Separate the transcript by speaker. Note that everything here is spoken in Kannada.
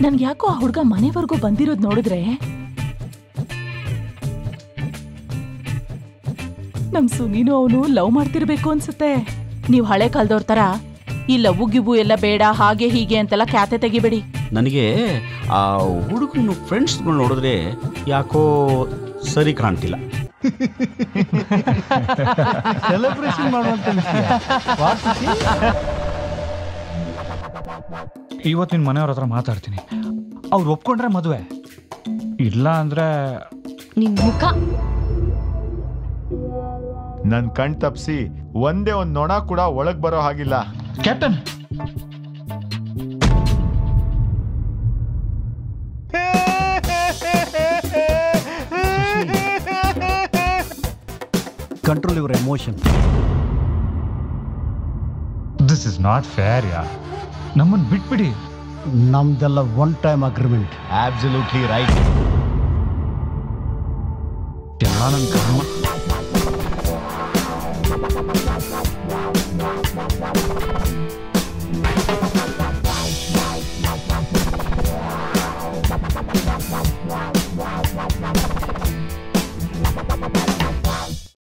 Speaker 1: ನನ್ಗೆ ಯಾಕೋ ಆ ಹುಡ್ಗ ಮನೆವರೆಗೂ ಬಂದಿರೋದ್ ನೋಡಿದ್ರೆ ನಮ್ ಸುನೀನು ಅವನು ಲವ್ ಮಾಡ್ತಿರ್ಬೇಕು ಅನ್ಸುತ್ತೆ ನೀವ್ ಹಳೆ ಕಾಲದವ್ರ ತರ ಈ ಲವ್ ಗಿವು ಎಲ್ಲ ಬೇಡ ಹಾಗೆ ಹೀಗೆ ಅಂತೆಲ್ಲ ಖ್ಯಾತೆ ತೆಗಿಬೇಡಿ
Speaker 2: ನನಗೆ ಆ ಹುಡುಗನ ಫ್ರೆಂಡ್ಸ್ಗಳು ನೋಡಿದ್ರೆ ಯಾಕೋ ಸರಿ ಕಾಣ್ತಿಲ್ಲ
Speaker 3: ಸೆಲೆಬ್ರೇಷನ್ ಮಾಡುವಂತ ವಿಷಯ ವಾಸುಕಿ?
Speaker 4: ಇವತ್ತು ನಿನ್ನ ಮನೆಯವ್ರ ಹತ್ರ ಮಾತಾಡ್ತೀನಿ ಅವ್ರು ಒಪ್ಕೊಂಡ್ರೆ ಮದುವೆ ಇಲ್ಲ ಅಂದ್ರೆ
Speaker 5: ನಿನ್ ಮುಖ
Speaker 3: ನನ್ ಕಣ್ ತಪ್ಸಿ ಒಂದೇ ಒಂದ್ ನೊಣ ಕೂಡ ಒಳಗ್ ಬರೋ ಹಾಗಿಲ್ಲ
Speaker 4: captain
Speaker 6: control your emotion
Speaker 4: this is not fair ಯಾ ನಮ್ಮನ್ನು ಬಿಟ್ಬಿಡಿ
Speaker 6: ನಮ್ದೆಲ್ಲ one time agreement
Speaker 3: absolutely right
Speaker 4: ಎಲ್ಲ ನನ್ನ ಕರ್ಮ